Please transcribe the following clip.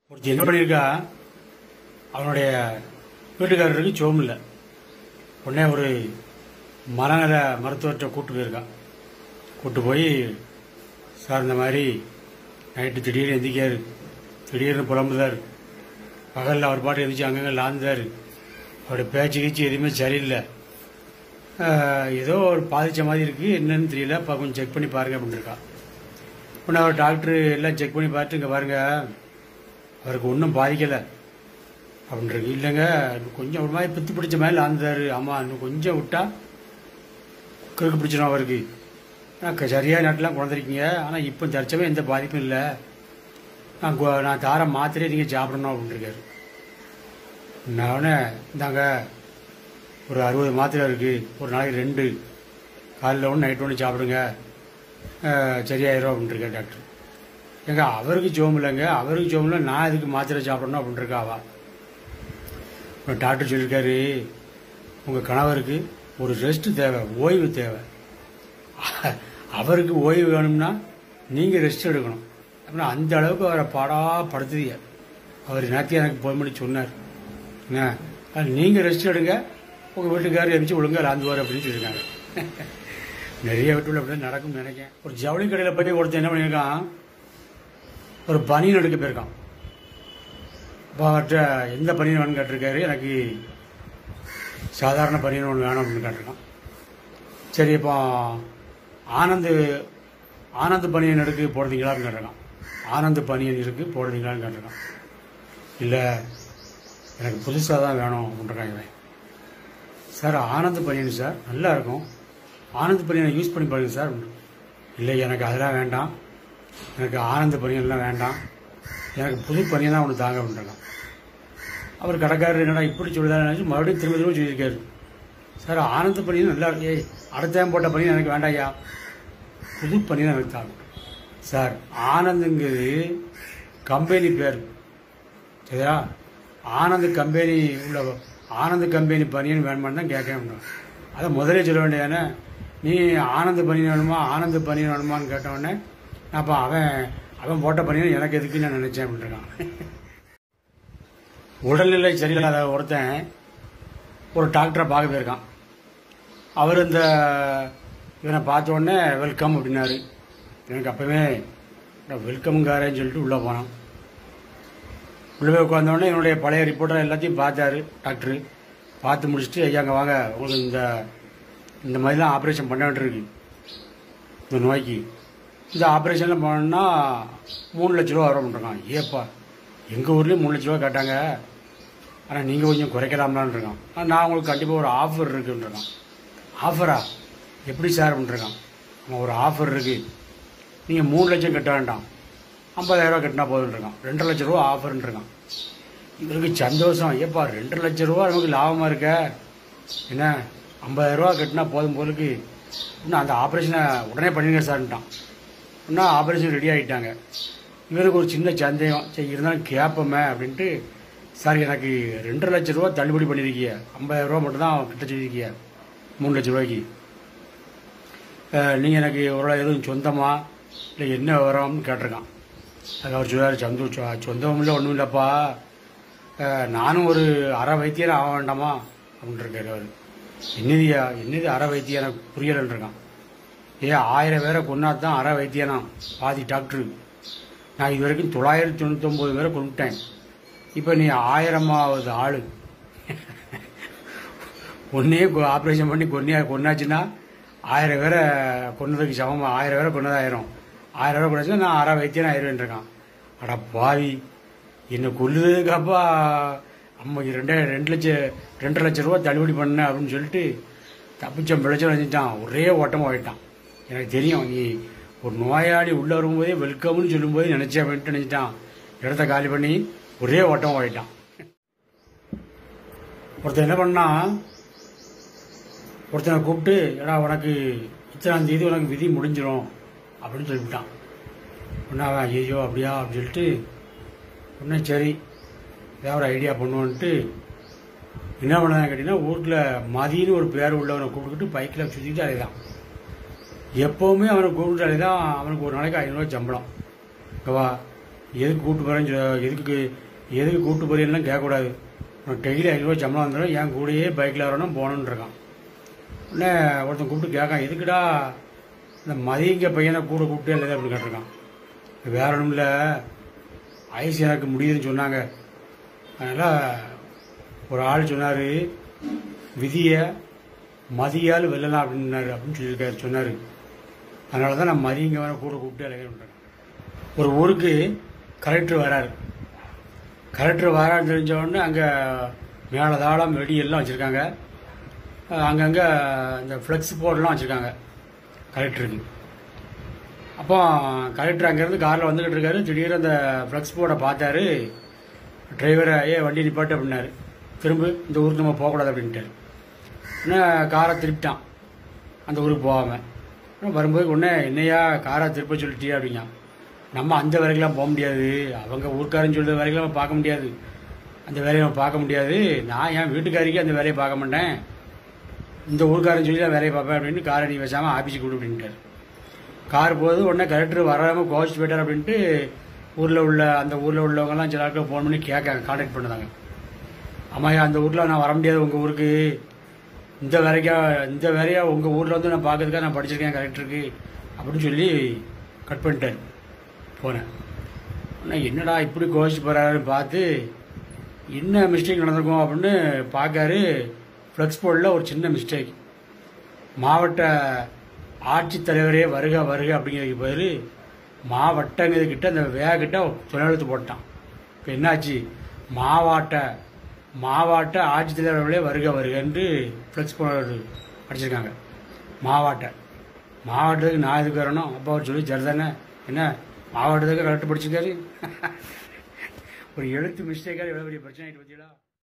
ஒருத்தி என்ன பண்ணியிருக்கா அவனுடைய வீட்டுக்காரருக்கு சோம் இல்லை உடனே ஒரு மனநல மருத்துவர்கிட்ட கூட்டு போயிருக்கான் கூட்டு போய் சார் இந்த மாதிரி நைட்டு திடீர்னு எந்திக்காரு திடீர்னு புலம்புதார் பகலில் அவர் பாட்டு எந்திரிச்சு அங்கங்கே லாந்தார் அவருடைய பேச்சு கீச்சு எதுவுமே சரியில்லை ஆஹ், ஏதோ ஒரு பாதிச்ச மாதிரி இருக்கு என்னன்னு தெரியல அப்போ கொஞ்சம் செக் பண்ணி பாருங்க அப்படின்னு இருக்கா உடனே அவர் டாக்டர் எல்லாம் செக் பண்ணி பார்த்து இங்கே பாருங்க அவருக்கு ஒன்றும் பாதிக்கலை அப்படின்றது இல்லைங்க இன்னும் கொஞ்சம் ஒரு மாதிரி பித்து பிடிச்ச மாதிரி லாந்தாரு ஆமாம் இன்னும் கொஞ்சம் விட்டா கிறுக்கு பிடிச்சிடும் அவருக்கு நான் சரியாக நாட்டெலாம் குழந்திருக்கீங்க ஆனால் இப்போ தற்சமே எந்த பாதிப்பும் இல்லை நான் கு- நான் தார மாத்திரையே நீங்கள் சாப்பிடணும் அப்படின்ட்டுருக்காரு நான் உடனே இந்தாங்க ஒரு அறுபது மாத்திரை இருக்குது ஒரு நாளைக்கு ரெண்டு காலையில் ஒன்று நைட் ஒன்று சாப்பிடுங்க அஹ், சரியாயிரும் அப்படின்ட்டுருக்கேன் டாக்டர் ஏங்க அவருக்கு ஜோம் இல்லைங்க அவருக்கு ஜோம் இல்லை நான் இதுக்கு மாத்திரை சாப்பிடணும் அப்படின்ட்டுருக்கா அவா அப்புறம் டாக்டர் சொல்லியிருக்காரு உங்கள் கணவருக்கு ஒரு ரெஸ்ட் தேவை ஓய்வு தேவை அவருக்கு ஓய்வு வேணும்னா நீங்கள் ரெஸ்ட் எடுக்கணும் அப்படின்னா அந்த அளவுக்கு அவரை பாடா படுத்துதிய அவர் நேரத்தையும் எனக்கு போன் பண்ணி சொன்னார் என்ன நீங்கள் ரெஸ்ட் எடுங்க உங்கள் வீட்டுக்காரர் எரிச்சு ஒழுங்கா லாந்துவார் அப்படின்னு சொல்லியிருக்காங்க நிறைய வீட்டுல அப்படி தான் நடக்கும்னு நினைக்கிறேன் ஒரு ஜவுளி கடையில் போய் ஒருத்தன் என்ன பண்ணியிருக்கான் ஒரு பனியன் எடுக்க போயிருக்கான் அப்போ அவர்கிட்ட எந்த பனியன் வேணும்னு கேட்டிருக்காரு எனக்கு சாதாரண பனியன் ஒன்று வேணும் அப்படின்னு கேட்டிருக்கான் சரி இப்போ ஆனந்து ஆனந்த் பனியன் எடுக்கு போடுறீங்களான்னு கேட்டிருக்கான் ஆனந்த் பனியன் இருக்கு போடுறீங்களான்னு கேட்டிருக்கான் இல்லை எனக்கு புதுசாக தான் வேணும் அப்படின்றாங்க இவன் சார் ஆனந்த் பனியன் சார் நல்லா இருக்கும் ஆனந்த் பனியனை யூஸ் பண்ணி பாருங்க சார் இல்லை எனக்கு அதெல்லாம் வேண்டாம் எனக்கு ஆனந்த பனியன்லாம் வேண்டாம் எனக்கு புது பனியன் தான் ஒன்று தாங்க அப்படின்றாங்க அவர் கடைக்காரர் என்னடா இப்படி சொல்லுதான் நினைச்சு மறுபடியும் திரும்ப திரும்ப சொல்லியிருக்காரு சார் ஆனந்த பனியன் நல்லா இருக்கு. ஏய் அடுத்த போட்ட பனியன் எனக்கு வேண்டாம்யா புது பனியன் எனக்கு தாங்க சார் ஆனந்துங்கிறது கம்பெனி பேர் சரியா ஆனந்த் கம்பெனி உள்ள ஆனந்த் கம்பெனி பனியன் வேணுமான்னு தான் கேட்க அதை முதலே சொல்ல வேண்டியதானே நீ ஆனந்த பனியன் வேணுமா ஆனந்த பனியன் வேணுமான்னு கேட்ட உடனே நான் அப்போ அவன் அவன் போட்ட பனியன் எனக்கு எதுக்கு நான் நினைச்சேன் அப்படின்றான் உடல்நிலை சரியில்லாத ஒருத்தன் ஒரு டாக்டரை பார்க்க போயிருக்கான் அவர் இந்த இவனை பார்த்த உடனே வெல்கம் அப்படின்னாரு எனக்கு அப்பவே வெல்கம்ங்காரேன்னு சொல்லிட்டு உள்ளே போனான் உள்ளே போய் உட்கார்ந்த உடனே என்னுடைய பழைய ரிப்போர்ட்டர் எல்லாத்தையும் பார்த்தாரு டாக்டரு பார்த்து முடிச்சுட்டு ஐயா அங்கே வாங்க உங்களுக்கு இந்த இந்த மாதிரிலாம் ஆப்ரேஷன் பண்ண வேண்டியிருக்கு இந்த நோய்க்கு இந்த ஆப்ரேஷன்லாம் பண்ணோன்னா மூணு லட்ச ரூபா வரும்ன்றான் ஏப்பா எங்கள் ஊர்லேயும் மூணு லட்ச ரூபா கேட்டாங்க ஆனால் நீங்கள் கொஞ்சம் குறைக்கலாம்லான்னு இருக்கான் ஆனா, நான் உங்களுக்கு கண்டிப்பாக ஒரு ஆஃபர் இருக்குன்றான் ஆஃபரா எப்படி சார் அப்படின்றான் அவன் ஒரு ஆஃபர் இருக்கு நீங்கள் மூணு லட்சம் கட்ட வேண்டாம் ஐம்பதாயிரம் ரூபா கட்டினா போதுன்றான் ரெண்டரை லட்ச ரூபா ஆஃபர்ன்றான் இவருக்கு சந்தோஷம் ஏப்பா ரெண்டரை லட்ச ரூபா நமக்கு லாபமாக இருக்க என்ன ஐம்பதாயிரம் ரூபா கட்டினா போதும் போலுக்கு இன்னும் அந்த ஆப்ரேஷனை உடனே பண்ணிடுங்க சார்ன்ட்டான் இன்னும் ஆப்ரேஷன் ரெடி ஆகிட்டாங்க இவருக்கு ஒரு சின்ன சந்தேகம் சரி இருந்தாலும் கேட்போமே அப்படின்ட்டு சார் எனக்கு ரெண்டரை லட்ச ரூபா தள்ளுபடி பண்ணியிருக்கீங்க ஐம்பதாயிரம் ரூபா மட்டும் தான் கிட்ட சொல்லியிருக்கீங்க மூணு லட்ச ரூபாய்க்கு நீங்கள் எனக்கு ஒரு எதுவும் சொந்தமா இல்லை என்ன விவரம்னு கேட்டிருக்கான் அது அவர் சொல்லுவார் சந்து சொ- சொந்தமும் இல்லை ஒன்றும் இல்லைப்பா அஹ், நானும் ஒரு அரை வைத்தியர் ஆக வேண்டாமா அப்படின்னு இருக்காரு அவர் என்னதியா என்னது அரை வைத்தியம் எனக்கு புரியலன்னு இருக்கான் ஏன் ஆயிரம் பேரை கொண்டா தான் அரை வைத்தியனா பாதி டாக்டரு நான் இது வரைக்கும் தொள்ளாயிரத்தி தொண்ணூத்தொம்பது பேரை கொண்டுட்டேன் இப்போ நீ ஆயிரமாவது ஆளு ஒன்னே ஆப்ரேஷன் பண்ணி கொன்னியா கொன்னாச்சுன்னா ஆயிரம் பேரை கொன்னதுக்கு சமமா ஆயிரம் பேரை கொன்னது ஆயிரம் ஆயிரம் பேரை கொண்டாச்சுன்னா நான் அரை வைத்தியன் ஆயிரம் இருக்கான் அட பாவி என்னை கொல்லுறதுக்காப்பா அம்மா ரெண்டே ரெண்டு லட்சம் ரெண்டரை லட்சம் ரூபா தள்ளுபடி பண்ண அப்படின்னு சொல்லிட்டு தப்பிச்சம் பிழைச்சம் நினைச்சிட்டான் ஒரே ஓட்டமாக போயிட்டான் எனக்கு தெரியும் நீ ஒரு நோயாளி உள்ள வரும்போதே வெல்கம்னு சொல்லும்போது நினைச்சேன் அப்படின்ட்டு நினைச்சிட்டான் இடத்த காலி பண்ணி ஒரே ஓட்டமாக போயிட்டான் ஒருத்தன் என்ன பண்ணா ஒருத்தனை கூப்பிட்டு ஏடா உனக்கு இத்தனாம் தேதி உனக்கு விதி முடிஞ்சிடும் அப்படின்னு சொல்லிவிட்டான் உடனே அவன் ஐயோ அப்படியா அப்படின்னு சொல்லிட்டு உடனே சரி ஏதாவது ஒரு ஐடியா பண்ணுவோன்ட்டு என்ன பண்ணாங்க கேட்டிங்கன்னா ஊரில் மதின்னு ஒரு பேர் உள்ளவனை கூப்பிட்டுக்கிட்டு பைக்கில் சுற்றிட்டு அலைதான் எப்போவுமே அவனை கூப்பிட்டு அலைதான் அவனுக்கு ஒரு நாளைக்கு ஐநூறுரூவா சம்பளம் ஓகேவா எதுக்கு கூப்பிட்டு போகிறேன்னு சொ- எதுக்கு எதுக்கு கூப்பிட்டு போறீங்கலாம் கேட்கக்கூடாது உனக்கு டெய்லி ஐநூறுவா சம்பளம் வந்துடும் என் கூடயே பைக்கில் வரணும் போகணுன்னு இருக்கான் உடனே ஒருத்தன் கூப்பிட்டு கேட்கான் எதுக்குடா இந்த மதியங்க பையனை கூட கூப்பிட்டு இல்லை அப்படின்னு கேட்டிருக்கான் வேற ஒன்றும் இல்லை ஐஸ் எனக்கு முடியுதுன்னு சொன்னாங்க அதனால் ஒரு ஆள் சொன்னார் விதியை மதியால் வெல்லலாம் அப்படின்னாரு அப்படின்னு சொல்லியிருக்காரு சொன்னார் அதனால தான் நான் மதியங்க வேணா கூட கூப்பிட்டு அலைகிறேன் ஒரு ஊருக்கு கலெக்டர் வராரு கலெக்டர் வரான்னு தெரிஞ்ச உடனே அங்கே மேலதாளம் வெடி எல்லாம் வச்சுருக்காங்க அங்கங்கே இந்த ஃப்ளெக்ஸ் போர்டெலாம் வச்சுருக்காங்க கலெக்டருக்கு அப்போ கலெக்டர் அங்கேருந்து காரில் வந்துக்கிட்டு இருக்காரு திடீர்னு அந்த ஃப்ளெக்ஸ் போர்டை பார்த்தாரு டிரைவரை ஏ வண்டி நிப்பாட்டு அப்படின்னாரு திரும்ப இந்த ஊருக்கு நம்ம போகக்கூடாது அப்படின்ட்டாரு உடனே காரை திருப்பிட்டான் அந்த ஊருக்கு போகாமல் வரும்போது உடனே என்னையா காரை திருப்ப சொல்லிட்டியா அப்படிங்க நம்ம அந்த வேலைக்கெல்லாம் போக முடியாது அவங்க ஊர்க்காரன்னு சொல்கிற வேலைக்கெல்லாம் நம்ம பார்க்க முடியாது அந்த வேலையை நம்ம பார்க்க முடியாது நான் என் வீட்டுக்காரிக்கு அந்த வேலையை பார்க்க மாட்டேன் இந்த ஊர்க்காரன் சொல்லி நான் வேலையை பார்ப்பேன் அப்படின்னு காரை நீ வச்சாமல் ஆஃபீஸுக்கு கொடு அப்படின்ட்டார் கார் போகுது உடனே கலெக்டர் வராமல் கோச்சிட்டு போயிட்டார் அப்படின்ட்டு ஊரில் உள்ள அந்த ஊரில் உள்ளவங்கலாம் சில ஆட்கள் ஃபோன் பண்ணி கேட்காங்க கான்டாக்ட் பண்ணுறாங்க அம்மாயா அந்த ஊரில் நான் வர முடியாது உங்கள் ஊருக்கு இந்த வேலைக்கா இந்த வேலையா உங்கள் ஊரில் வந்து நான் பார்க்கறதுக்காக நான் படிச்சிருக்கேன் கலெக்டருக்கு அப்படின்னு சொல்லி கட் பண்ணிட்டார் போனேன் ஆனால் என்னடா இப்படி கோச்சிட்டு போகிறாருன்னு பார்த்து என்ன மிஸ்டேக் நடந்திருக்கும் அப்படின்னு பார்க்காரு ஃப்ளெக்ஸ் போர்டில் ஒரு சின்ன மிஸ்டேக் மாவட்ட ஆட்சித்தலைவரே வருக வருக அப்படிங்கிறதுக்கு பதில் மாவட்டங்கிறதுக்கிட்ட அந்த வேகிட்ட தொழிலெழுத்து போட்டான் இப்போ என்னாச்சு மாவாட்ட மாவாட்ட ஆட்சித்தலைவர்களே வருக வருகன்று ஃப்ளெக்ஸ் போர்டு அடிச்சிருக்காங்க மாவாட்ட மாவட்டத்துக்கு நான் எதுக்கு வரணும் அப்போ அவர் சொல்லி சரிதானே என்ன மாவட்டத்துக்கு கரெக்ட் படிச்சிருக்காரு ஒரு எழுத்து மிஸ்டேக்காக எவ்வளோ பெரிய பிரச்சனை ஆகிட்டு பார்த்தீங்களா